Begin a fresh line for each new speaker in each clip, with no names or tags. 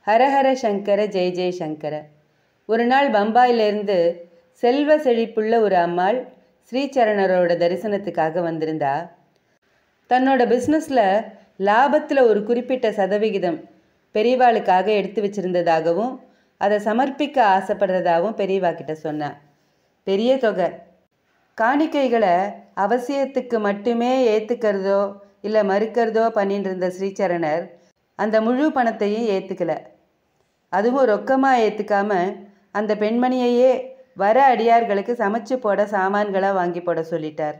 ஹரஹர சங்கர ஜெய ஜெய சங்கர ஒரு நாள் பம்பாயிலிருந்து செல்வ செழிப்புள்ள ஒரு அம்மாள் ஸ்ரீசரணரோட தரிசனத்துக்காக வந்திருந்தா தன்னோட பிஸ்னஸில் லாபத்தில் ஒரு குறிப்பிட்ட சதவிகிதம் பெரியவாளுக்காக எடுத்து வச்சிருந்ததாகவும் அதை சமர்ப்பிக்க ஆசைப்படுறதாகவும் பெரியவா கிட்ட சொன்னா பெரிய தொகை காணிக்கைகளை அவசியத்துக்கு மட்டுமே ஏற்றுக்கிறதோ இல்லை மறுக்கிறதோ பண்ணிட்டு இருந்த ஸ்ரீசரணர் அந்த முழு பணத்தையும் ஏற்றுக்கல அதுவும் ரொக்கமாக ஏற்றுக்காம அந்த பெண்மணியையே வர அடியார்களுக்கு சமைச்சு போட சாமான்களாக வாங்கி போட சொல்லிட்டார்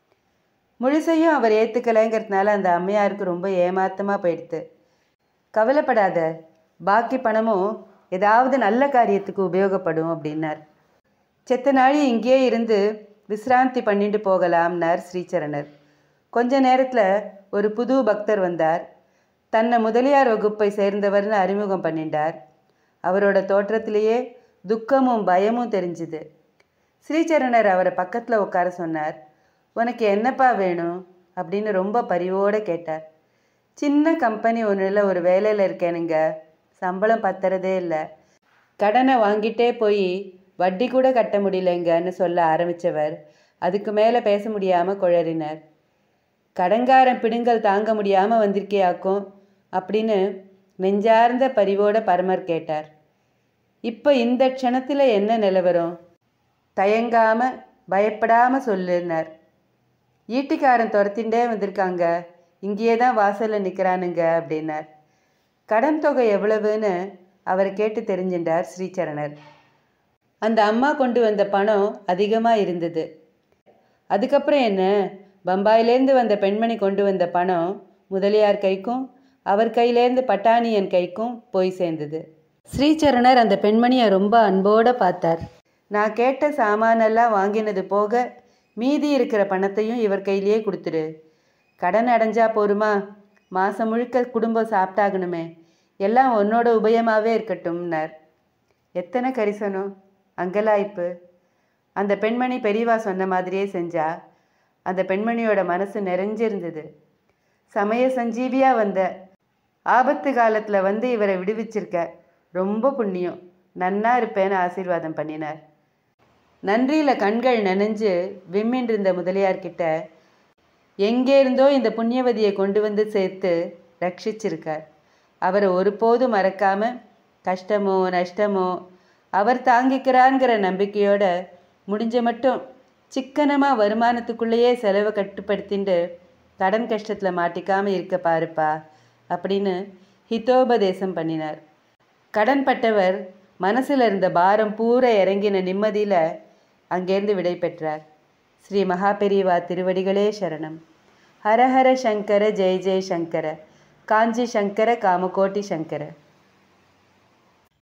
முழுசையும் அவர் ஏற்றுக்கலைங்கிறதுனால அந்த அம்மையாருக்கு ரொம்ப ஏமாத்தமாக போயிடுது கவலைப்படாத பாக்கி பணமும் ஏதாவது நல்ல காரியத்துக்கு உபயோகப்படும் அப்படின்னார் செத்த நாழி இங்கேயே இருந்து விசிராந்தி பண்ணிட்டு போகலாம்னார் ஸ்ரீசரணர் கொஞ்ச நேரத்தில் ஒரு புது பக்தர் வந்தார் தன்னை முதலியார் வகுப்பை சேர்ந்தவர்னு அறிமுகம் பண்ணிட்டார் அவரோட தோற்றத்திலேயே துக்கமும் பயமும் தெரிஞ்சுது ஸ்ரீசரணர் அவரை பக்கத்தில் உட்கார சொன்னார் உனக்கு என்னப்பா வேணும் அப்படின்னு ரொம்ப பரிவோடு கேட்டார் சின்ன கம்பெனி ஒன்றில் ஒரு வேலையில் இருக்கேனுங்க சம்பளம் பத்துறதே இல்லை கடனை வாங்கிட்டே போய் வட்டி கூட கட்ட முடியலைங்கன்னு சொல்ல ஆரம்பித்தவர் அதுக்கு மேலே பேச முடியாமல் குழறினார் கடங்காரன் பிடுங்கல் தாங்க முடியாமல் வந்திருக்கியாக்கும் அப்படின்னு நெஞ்சார்ந்த பரிவோட பரமர் கேட்டார் இப்போ இந்த க்ஷணத்தில் என்ன நிலவரம் தயங்காம பயப்படாம சொல்லுனார் ஈட்டிக்காரன் துரத்திண்டே வந்திருக்காங்க இங்கேயே தான் வாசலில் நிற்கிறானுங்க அப்படின்னார் கடன் தொகை எவ்வளவுன்னு அவர் கேட்டு தெரிஞ்சின்றார் ஸ்ரீசரணர் அந்த அம்மா கொண்டு வந்த பணம் அதிகமாக இருந்தது அதுக்கப்புறம் என்ன பம்பாயிலேருந்து வந்த பெண்மணி கொண்டு வந்த பணம் முதலியார் கைக்கும் அவர் கையிலேருந்து பட்டாணியன் கைக்கும் போய் சேர்ந்தது ஸ்ரீசரணர் அந்த பெண்மணியை ரொம்ப அன்போடு பார்த்தார் நான் கேட்ட சாமானெல்லாம் வாங்கினது போக மீதி இருக்கிற பணத்தையும் இவர் கையிலேயே கொடுத்துரு கடன் அடைஞ்சா போருமா மாதம் முழுக்க குடும்பம் சாப்பிட்டாகணுமே எல்லாம் உன்னோட உபயமாகவே இருக்கட்டும்னார் எத்தனை கரிசனம் அங்கலாய்ப்பு அந்த பெண்மணி பெரியவா சொன்ன மாதிரியே செஞ்சா அந்த பெண்மணியோட மனசு நிறைஞ்சிருந்தது சமய சஞ்சீவியா வந்த ஆபத்து காலத்தில் வந்து இவரை விடுவிச்சிருக்க ரொம்ப புண்ணியம் நன்னா இருப்பேன்னு ஆசீர்வாதம் பண்ணினார் நன்றியில் கண்கள் நனைஞ்சு விம்மின்றிருந்த முதலியார்கிட்ட எங்கே இருந்தோ இந்த புண்ணியவதியை கொண்டு வந்து சேர்த்து ரட்சிச்சிருக்கார் அவரை ஒருபோதும் மறக்காம கஷ்டமோ நஷ்டமோ அவர் தாங்கிக்கிறாங்கிற நம்பிக்கையோட முடிஞ்ச மட்டும் சிக்கனமாக வருமானத்துக்குள்ளேயே செலவை கட்டுப்படுத்திட்டு கடன் கஷ்டத்தில் மாட்டிக்காமல் இருக்க பாருப்பா அப்படின்னு ஹிதோபதேசம் பண்ணினார் கடன்பட்டவர் மனசில் இருந்த பாரம் பூரா இறங்கின நிம்மதியில் அங்கேருந்து விடை பெற்றார் ஸ்ரீ மகாபெரிவா திருவடிகளே சரணம் ஹரஹர சங்கர ஜெய ஜெய சங்கர காஞ்சி சங்கர காமகோட்டி சங்கர